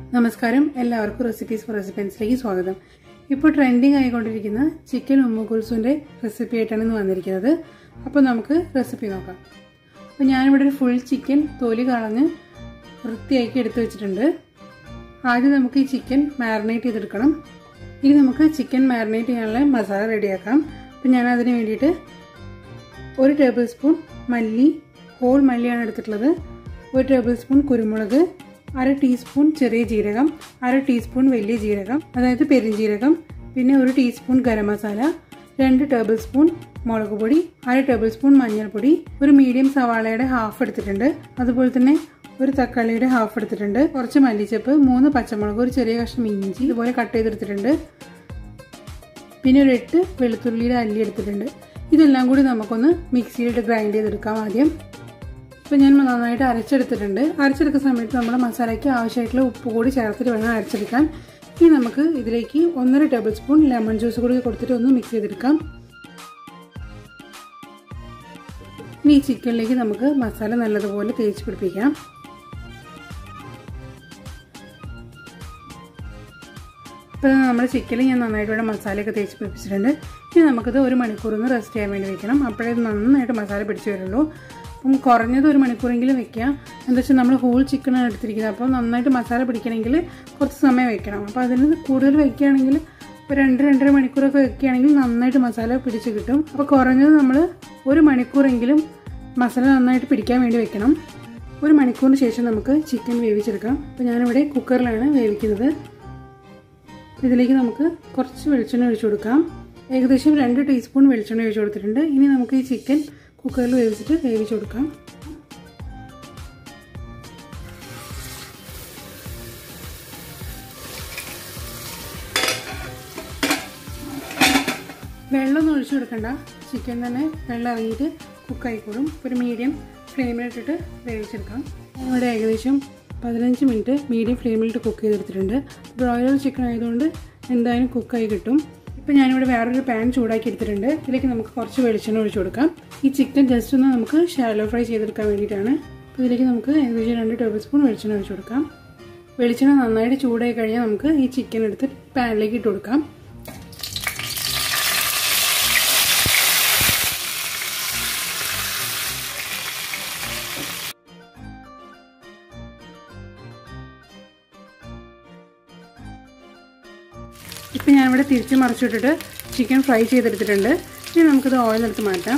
നമസ്കാരം എല്ലാവർക്കും recipes four റെസിപ്പൻസിലേക്ക് സ്വാഗതം ഇപ്പോൾ ട്രെൻഡിങ് ആയിക്കൊണ്ടിരിക്കുന്ന ചിക്കൻ ഉമ്മുകുൽസുൻ്റെ റെസിപ്പി ആയിട്ടാണ് ഇന്ന് വന്നിരിക്കുന്നത് അപ്പോൾ നമുക്ക് റെസിപ്പി നോക്കാം അപ്പോൾ ഞാനിവിടെ ഒരു ഫുൾ ചിക്കൻ തോലി കളഞ്ഞ് വൃത്തിയാക്കി എടുത്തു വെച്ചിട്ടുണ്ട് ആദ്യം നമുക്ക് ഈ ചിക്കൻ മാരിനേറ്റ് ചെയ്തെടുക്കണം ഇനി നമുക്ക് ചിക്കൻ മാരിനേറ്റ് ചെയ്യാനുള്ള മസാല റെഡിയാക്കാം അപ്പോൾ ഞാൻ അതിന് വേണ്ടിയിട്ട് ഒരു ടേബിൾ സ്പൂൺ മല്ലി ഹോൾ മല്ലിയാണ് എടുത്തിട്ടുള്ളത് ഒരു ടേബിൾ സ്പൂൺ കുരുമുളക് അര ടീസ്പൂൺ ചെറിയ ജീരകം അര ടീസ്പൂൺ വലിയ ജീരകം അതായത് പെരിഞ്ജീരകം പിന്നെ ഒരു ടീസ്പൂൺ ഗരം മസാല രണ്ട് ടേബിൾ സ്പൂൺ മുളക് പൊടി അര ടേബിൾ സ്പൂൺ മഞ്ഞൾപ്പൊടി ഒരു മീഡിയം സവാളയുടെ ഹാഫ് എടുത്തിട്ടുണ്ട് അതുപോലെ തന്നെ ഒരു തക്കാളിയുടെ ഹാഫ് എടുത്തിട്ടുണ്ട് കുറച്ച് മല്ലിച്ചപ്പ് മൂന്ന് പച്ചമുളക് ഒരു ചെറിയ കഷ്ണം ഇഞ്ചി ഇതുപോലെ കട്ട് ചെയ്തെടുത്തിട്ടുണ്ട് പിന്നെ ഒരു എട്ട് വെളുത്തുള്ളിയുടെ അല്ലി എടുത്തിട്ടുണ്ട് ഇതെല്ലാം കൂടി നമുക്കൊന്ന് മിക്സിയിലിട്ട് ഗ്രൈൻഡ് ചെയ്തെടുക്കാം ആദ്യം ഇപ്പം ഞാൻ നന്നായിട്ട് അരച്ചെടുത്തിട്ടുണ്ട് അരച്ചെടുക്കുന്ന സമയത്ത് നമ്മൾ മസാലയ്ക്ക് ആവശ്യമായിട്ടുള്ള ഉപ്പ് കൂടി ചേർത്തിട്ട് വേണം അരച്ചെടുക്കാൻ ഇനി നമുക്ക് ഇതിലേക്ക് ഒന്നര ടേബിൾ സ്പൂൺ ലെമൺ ജ്യൂസ് കൂടി കൊടുത്തിട്ട് ഒന്ന് മിക്സ് ചെയ്തെടുക്കാം ഇനി ഈ ചിക്കനിലേക്ക് നമുക്ക് മസാല നല്ലതുപോലെ തേച്ച് പിടിപ്പിക്കാം ഇപ്പോൾ നമ്മുടെ ചിക്കനിൽ ഞാൻ നന്നായിട്ട് ഇവിടെ മസാലയൊക്കെ തേച്ച് പിടിപ്പിച്ചിട്ടുണ്ട് ഇനി നമുക്കിത് ഒരു മണിക്കൂറൊന്ന് റെസ്റ്റ് ചെയ്യാൻ വേണ്ടി വെക്കണം അപ്പോഴേ ഇത് നന്നായിട്ട് മസാല പിടിച്ച് വരുള്ളൂ അപ്പം കുറഞ്ഞത് ഒരു മണിക്കൂറെങ്കിലും വെക്കുക എന്താ വെച്ചാൽ നമ്മൾ ഹോൾ ചിക്കനാണ് എടുത്തിരിക്കുന്നത് അപ്പോൾ നന്നായിട്ട് മസാല പിടിക്കണമെങ്കിൽ കുറച്ച് സമയം വെക്കണം അപ്പോൾ അതിന് കൂടുതൽ വെക്കുകയാണെങ്കിൽ ഇപ്പോൾ രണ്ട് രണ്ടര മണിക്കൂറൊക്കെ വെക്കുകയാണെങ്കിൽ നന്നായിട്ട് മസാല പിടിച്ച് കിട്ടും അപ്പോൾ കുറഞ്ഞത് നമ്മൾ ഒരു മണിക്കൂറെങ്കിലും മസാല നന്നായിട്ട് പിടിക്കാൻ വേണ്ടി വെക്കണം ഒരു മണിക്കൂറിന് ശേഷം നമുക്ക് ചിക്കൻ വേവിച്ചെടുക്കാം അപ്പോൾ ഞാനിവിടെ കുക്കറിലാണ് വേവിക്കുന്നത് ഇതിലേക്ക് നമുക്ക് കുറച്ച് വെളിച്ചെണ്ണ ഒഴിച്ചു കൊടുക്കാം ഏകദേശം രണ്ട് ടീസ്പൂൺ വെളിച്ചെണ്ണ ഒഴിച്ചു കൊടുത്തിട്ടുണ്ട് ഇനി നമുക്ക് ഈ ചിക്കൻ കുക്കറിൽ വേവിച്ചിട്ട് വേവിച്ചു കൊടുക്കാം വെള്ളമൊന്നും ഒഴിച്ചു കൊടുക്കണ്ട ചിക്കൻ തന്നെ വെള്ളം ഇറങ്ങിയിട്ട് കുക്കായിക്കോളും ഒരു മീഡിയം ഫ്ലെയിമിലിട്ടിട്ട് വേവിച്ചെടുക്കാം ഇവിടെ ഏകദേശം പതിനഞ്ച് മിനിറ്റ് മീഡിയം ഫ്ലെയിമിലിട്ട് കുക്ക് ചെയ്തെടുത്തിട്ടുണ്ട് ബ്രോയിലർ ചിക്കൻ ആയതുകൊണ്ട് എന്തായാലും കുക്കായി കിട്ടും ഇപ്പം ഞാനിവിടെ വേറൊരു പാൻ ചൂടാക്കി എടുത്തിട്ടുണ്ട് ഇതിലേക്ക് നമുക്ക് കുറച്ച് വെളിച്ചെണ്ണ ഒഴിച്ചു കൊടുക്കാം ഈ ചിക്കൻ ജസ്റ്റ് ഒന്ന് നമുക്ക് ഷാലോ ഫ്രൈ ചെയ്തെടുക്കാൻ വേണ്ടിയിട്ടാണ് അപ്പോൾ ഇതിലേക്ക് നമുക്ക് ഏകദേശം രണ്ട് ടേബിൾ സ്പൂൺ വെളിച്ചെണ്ണ ഒഴിച്ചു കൊടുക്കാം വെളിച്ചെണ്ണ നന്നായിട്ട് ചൂടായി കഴിഞ്ഞാൽ നമുക്ക് ഈ ചിക്കൻ എടുത്ത് പാനിലേക്ക് ഇട്ട് കൊടുക്കാം ഇപ്പം ഞാനിവിടെ തിരിച്ച് മറിച്ചിട്ടിട്ട് ചിക്കൻ ഫ്രൈ ചെയ്തെടുത്തിട്ടുണ്ട് ഇനി നമുക്കിത് ഓയിലെടുത്ത് മാറ്റാം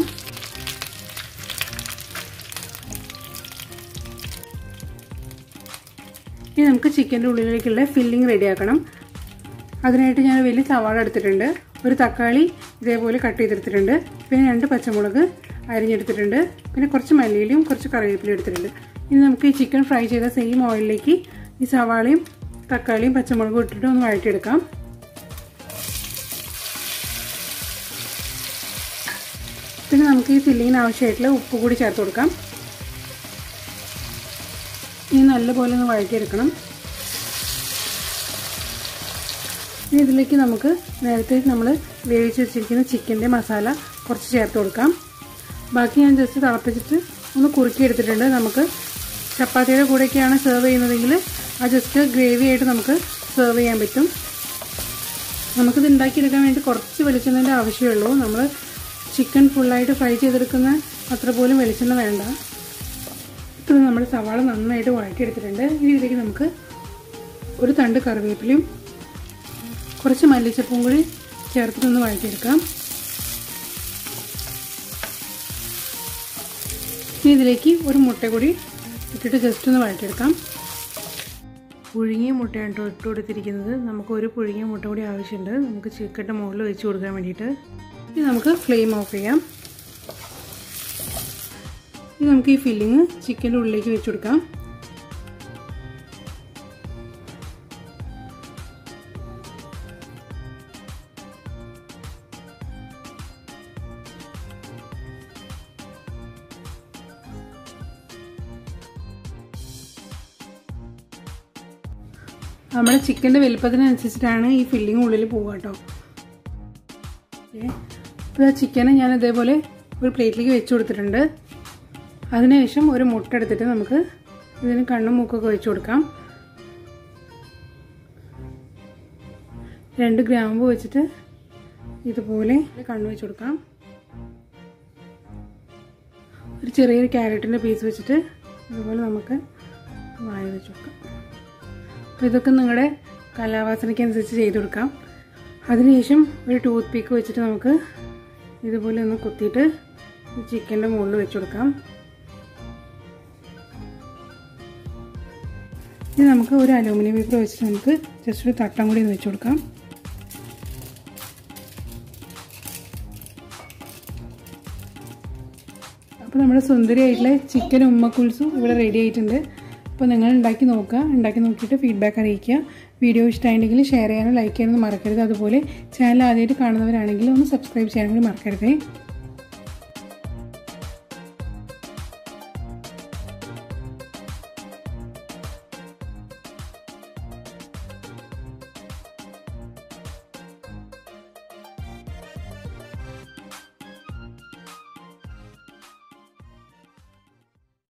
ഇനി നമുക്ക് ചിക്കൻ്റെ ഉള്ളിലേക്കുള്ള ഫില്ലിംഗ് റെഡിയാക്കണം അതിനായിട്ട് ഞാൻ വലിയ സവാള എടുത്തിട്ടുണ്ട് ഒരു തക്കാളി ഇതേപോലെ കട്ട് ചെയ്തെടുത്തിട്ടുണ്ട് പിന്നെ രണ്ട് പച്ചമുളക് അരിഞ്ഞെടുത്തിട്ടുണ്ട് പിന്നെ കുറച്ച് മല്ലിയിലും കുറച്ച് കറിവേപ്പിലും എടുത്തിട്ടുണ്ട് ഇനി നമുക്ക് ഈ ചിക്കൻ ഫ്രൈ ചെയ്ത സെയിം ഓയിലിലേക്ക് ഈ സവാളയും തക്കാളിയും പച്ചമുളകും ഇട്ടിട്ട് ഒന്ന് വഴറ്റിയെടുക്കാം പിന്നെ നമുക്ക് ഈ ഫില്ലിങ്ങിന് ആവശ്യമായിട്ടുള്ള ഉപ്പ് കൂടി ചേർത്ത് കൊടുക്കാം ഇനി നല്ലപോലെ ഒന്ന് വഴറ്റിയെടുക്കണം ഇനി ഇതിലേക്ക് നമുക്ക് നേരത്തെ നമ്മൾ വേവിച്ച് വെച്ചിരിക്കുന്ന ചിക്കൻ്റെ മസാല കുറച്ച് ചേർത്ത് കൊടുക്കാം ബാക്കി ഞാൻ ജസ്റ്റ് തിളപ്പിച്ചിട്ട് ഒന്ന് കുറുക്കി എടുത്തിട്ടുണ്ട് നമുക്ക് ചപ്പാത്തിയുടെ കൂടെയൊക്കെയാണ് സെർവ് ചെയ്യുന്നതെങ്കിൽ ആ ജസ്റ്റ് ഗ്രേവി ആയിട്ട് നമുക്ക് സെർവ് ചെയ്യാൻ പറ്റും നമുക്കിത് ഉണ്ടാക്കിയെടുക്കാൻ വേണ്ടി കുറച്ച് വെളിച്ചെണ്ണേൻ്റെ ആവശ്യമേ നമ്മൾ ചിക്കൻ ഫുള്ളായിട്ട് ഫ്രൈ ചെയ്തെടുക്കുന്ന അത്ര പോലും വെളിച്ചെണ്ണ വേണ്ട ഇപ്പോൾ നമ്മൾ സവാള നന്നായിട്ട് വഴറ്റിയെടുത്തിട്ടുണ്ട് ഇനി ഇതിലേക്ക് നമുക്ക് ഒരു തണ്ട് കറിവേപ്പിലയും കുറച്ച് മല്ലിച്ചപ്പും കൂടി ചേർത്തിട്ടൊന്ന് വഴറ്റിയെടുക്കാം ഇനി ഇതിലേക്ക് ഒരു മുട്ട കൂടി ഇട്ടിട്ട് ജസ്റ്റ് ഒന്ന് വഴറ്റിയെടുക്കാം പുഴുങ്ങിയ മുട്ടയാണ് കേട്ടോ ഇട്ട് കൊടുത്തിരിക്കുന്നത് നമുക്ക് ഒരു പുഴുങ്ങിയ മുട്ട കൂടി ആവശ്യമുണ്ട് നമുക്ക് ചിക്കൻ്റെ മുകളിൽ വെച്ച് കൊടുക്കാൻ വേണ്ടിയിട്ട് ഇനി നമുക്ക് ഫ്ലെയിം ഓഫ് ചെയ്യാം ഇനി നമുക്ക് ഈ ഫില്ലിങ് ചിക്കൻ്റെ ഉള്ളിലേക്ക് വെച്ച് കൊടുക്കാം നമ്മുടെ ചിക്കൻ്റെ വലുപ്പത്തിനനുസരിച്ചിട്ടാണ് ഈ ഫില്ലിങ് ഉള്ളിൽ പോവുക കേട്ടോ അപ്പോൾ ആ ചിക്കനെ ഞാൻ ഇതേപോലെ ഒരു പ്ലേറ്റിലേക്ക് വെച്ച് കൊടുത്തിട്ടുണ്ട് അതിനുശേഷം ഒരു മുട്ട എടുത്തിട്ട് നമുക്ക് ഇതിന് കണ്ണും മൂക്കൊക്കെ വെച്ച് കൊടുക്കാം രണ്ട് ഗ്രാമ്പ് വെച്ചിട്ട് ഇതുപോലെ കണ്ണു വെച്ച് കൊടുക്കാം ഒരു ചെറിയൊരു ക്യാരറ്റിൻ്റെ പീസ് വെച്ചിട്ട് ഇതുപോലെ നമുക്ക് വായ വെച്ച് കൊടുക്കാം അപ്പോൾ ഇതൊക്കെ നിങ്ങളുടെ കലാവാസനയ്ക്ക് അനുസരിച്ച് ചെയ്ത് കൊടുക്കാം അതിനുശേഷം ഒരു ടൂത്ത് പീക്ക് വെച്ചിട്ട് നമുക്ക് ഇതുപോലെ ഒന്ന് കുത്തിയിട്ട് ചിക്കൻ്റെ മുകളിൽ വെച്ച് കൊടുക്കാം ഇനി നമുക്ക് ഒരു അലൂമിനിയം പേപ്പർ വെച്ചിട്ട് നമുക്ക് ജസ്റ്റ് ഒരു തട്ടം കൂടി ഒന്ന് വെച്ച് കൊടുക്കാം അപ്പോൾ നമ്മുടെ സുന്ദരിയായിട്ടുള്ള ചിക്കൻ ഉമ്മക്കുൽസും ഇവിടെ റെഡി ആയിട്ടുണ്ട് അപ്പോൾ നിങ്ങൾ ഉണ്ടാക്കി നോക്കുക ഉണ്ടാക്കി നോക്കിയിട്ട് ഫീഡ്ബാക്ക് അറിയിക്കുക വീഡിയോ ഇഷ്ടമായിട്ടുണ്ടെങ്കിൽ ഷെയർ ചെയ്യാനും ലൈക്ക് ചെയ്യാനും മറക്കരുത് അതുപോലെ ചാനൽ ആദ്യമായിട്ട് കാണുന്നവരാണെങ്കിൽ ഒന്ന് സബ്സ്ക്രൈബ് ചെയ്യാനും കൂടി മറക്കരുതേ